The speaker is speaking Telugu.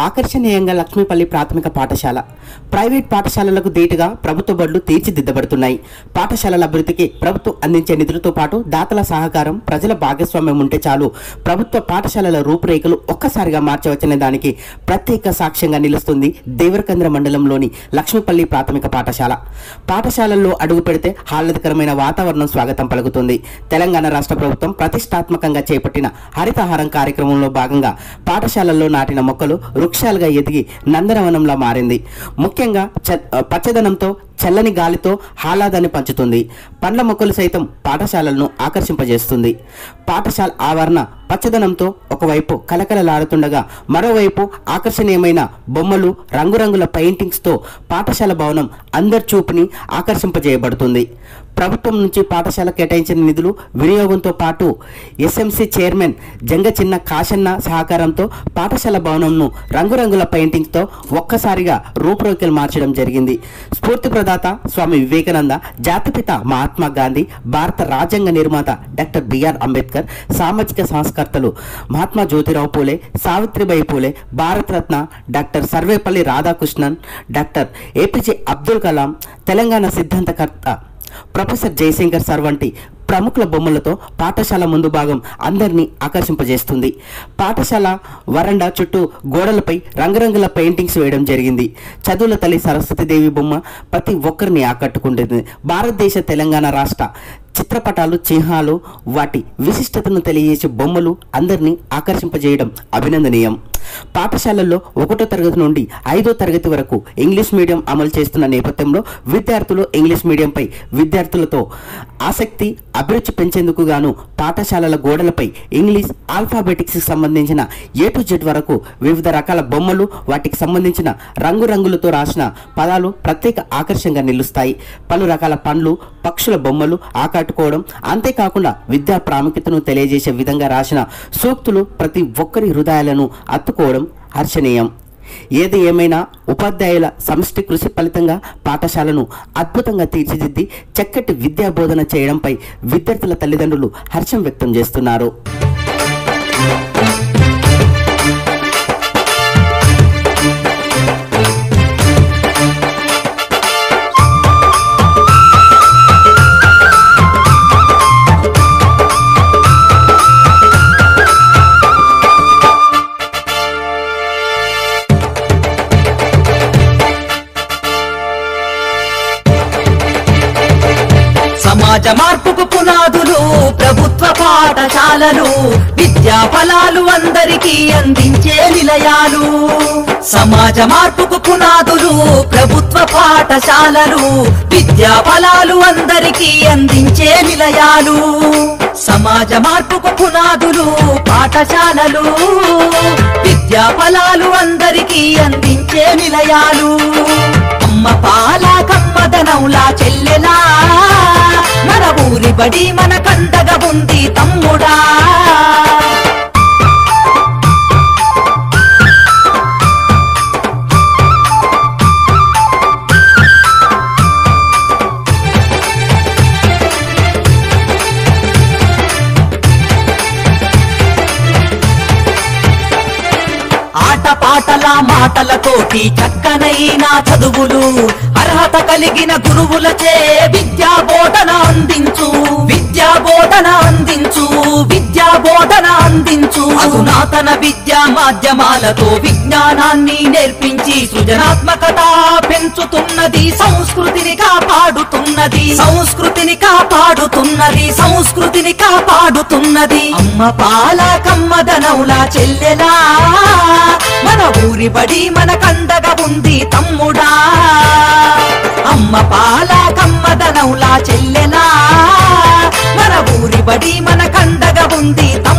ఆకర్షణీయంగా లక్ష్మీపల్లి ప్రాథమిక పాఠశాల ప్రైవేట్ పాఠశాలలకు ధీటుగా ప్రభుత్వ బడులు తీర్చిదిద్దబడుతున్నాయి పాఠశాలల అభివృద్ధికి ప్రభుత్వం అందించే నిధులతో పాటు దాతల సహకారం ప్రజల భాగస్వామ్యం ఉంటే చాలు ప్రభుత్వ పాఠశాలల రూపురేఖలు ఒక్కసారిగా మార్చవచ్చనే దానికి ప్రత్యేక సాక్ష్యంగా నిలుస్తుంది దేవరకంద్ర మండలంలోని లక్ష్మీపల్లి ప్రాథమిక పాఠశాల పాఠశాలల్లో అడుగు పెడితే ఆహ్లాదకరమైన వాతావరణం స్వాగతం పలుకుతుంది తెలంగాణ రాష్ట్ర ప్రభుత్వం ప్రతిష్టాత్మకంగా చేపట్టిన హరితహారం కార్యక్రమంలో భాగంగా పాఠశాలల్లో నాటిన మొక్కలు వృక్షాలుగా ఎదిగి నందనవనంలా మారింది ముఖ్యంగా చ- పచ్చదనంతో చల్లని గాలితో ఆహ్లాదాన్ని పంచుతుంది పండ్ల మొక్కలు సైతం పాఠశాలలను ఆకర్షింపజేస్తుంది పాఠశాల ఆవరణ పచ్చదనంతో ఒకవైపు కలకలలాడుతుండగా మరోవైపు ఆకర్షణీయమైన బొమ్మలు రంగురంగుల పెయింటింగ్స్తో పాఠశాల భవనం అందరి చూపుని ఆకర్షింపజేయబడుతుంది ప్రభుత్వం నుంచి పాఠశాల కేటాయించిన నిధులు వినియోగంతో పాటు ఎస్ఎంసి చైర్మన్ జంగ చిన్న కాశన్న సహకారంతో పాఠశాల భవనంను రంగురంగుల పెయింటింగ్స్తో ఒక్కసారిగా రూపురేఖలు మార్చడం జరిగింది స్ఫూర్తి ప్రదాత స్వామి వివేకానంద జాతిపిత మహాత్మా గాంధీ భారత రాజ్యాంగ నిర్మాత డాక్టర్ బిఆర్ అంబేద్కర్ సామాజిక సంస్కర్తలు Mahatma Jyotirao Phule Savitribai Phule Bharat Ratna doctor Sarvepalli Radhakrishnan doctor APJ Abdul Kalam Telangana సిద్ధాంతకర్త ప్రొఫెసర్ జయశంకర్ సార్ వంటి ప్రముఖుల బొమ్మలతో పాఠశాల ముందు భాగం అందరినీ ఆకర్షింపజేస్తుంది పాఠశాల వరండా చుట్టూ గోడలపై రంగురంగుల పెయింటింగ్స్ వేయడం జరిగింది చదువుల తల్లి సరస్వతీదేవి బొమ్మ ప్రతి ఒక్కరిని ఆకట్టుకుంటుంది భారతదేశ తెలంగాణ రాష్ట్ర చిత్రపటాలు చిహ్నాలు వాటి విశిష్టతను తెలియజేసే బొమ్మలు అందరినీ ఆకర్షింపజేయడం అభినందనీయం పాఠశాలల్లో ఒకటో తరగతి నుండి ఐదో తరగతి వరకు ఇంగ్లీష్ మీడియం అమలు చేస్తున్న నేపథ్యంలో విద్యార్థులు ఇంగ్లీష్ మీడియంపై విద్యార్థులతో ఆసక్తి అభిరుచి పెంచేందుకు గాను పాఠశాలల గోడలపై ఇంగ్లీష్ ఆల్ఫాబెటిక్స్ సంబంధించిన ఏ టు జెడ్ వరకు వివిధ రకాల బొమ్మలు వాటికి సంబంధించిన రంగురంగులతో రాసిన పదాలు ప్రత్యేక ఆకర్షణగా నిలుస్తాయి పలు రకాల పండ్లు పక్షుల బొమ్మలు ఆకట్టుకోవడం అంతేకాకుండా విద్యా ప్రాముఖ్యతను తెలియజేసే విధంగా రాసిన సూక్తులు ప్రతి ఒక్కరి హృదయాలను అత్తుకోవడం హర్షణీయం ఏది ఏమైనా ఉపాధ్యాయుల సమిష్టి కృషి ఫలితంగా పాఠశాలను అద్భుతంగా తీర్చిదిద్ది చక్కటి విద్యా బోధన చేయడంపై విద్యార్థుల తల్లిదండ్రులు హర్షం వ్యక్తం చేస్తున్నారు సమాజ మార్పుకు పునాదులు ప్రభుత్వ పాఠశాలలు విద్యా ఫలాలు అందరికీ అందించే నిలయాలు సమాజ మార్పుకు పునాదులు ప్రభుత్వ పాఠశాలలు విద్యా ఫలాలు అందరికీ అందించే నిలయాలు సమాజ మార్పుకు పునాదులు పాఠశాలలు విద్యా ఫలాలు అందరికీ అందించే నిలయాలు అమ్మ పాల కమ్మదనౌలా చెల్లెలా మన ఊరి బడి మన కండగా ఉంది తమ్ముడా ఆట పాటల మాటలతోటి చక్కనైన చదువులు అర్హత కలిగిన గురువులచే విద్యా బోధన అందించు విద్యా బోధన అందించు విద్యా బోధన అందించు అధునాతన విద్యా మాధ్యమాలతో విజ్ఞానాన్ని నేర్పించి సృజనాత్మకత పెంచుతున్నది సంస్కృతిని కాపాడుతున్నది సంస్కృతిని కాపాడుతున్నది సంస్కృతిని కాపాడుతున్నది అమ్మ పాల కమ్మదనౌలా చెల్లెలా మన ఊరి బడి మన కండగా ఉంది తమ్ముడా అమ్మ పాల కమ్మదనౌలా చెల్లెలా మన ఊరి బడి మన కండగా ఉంది తమ్ముడా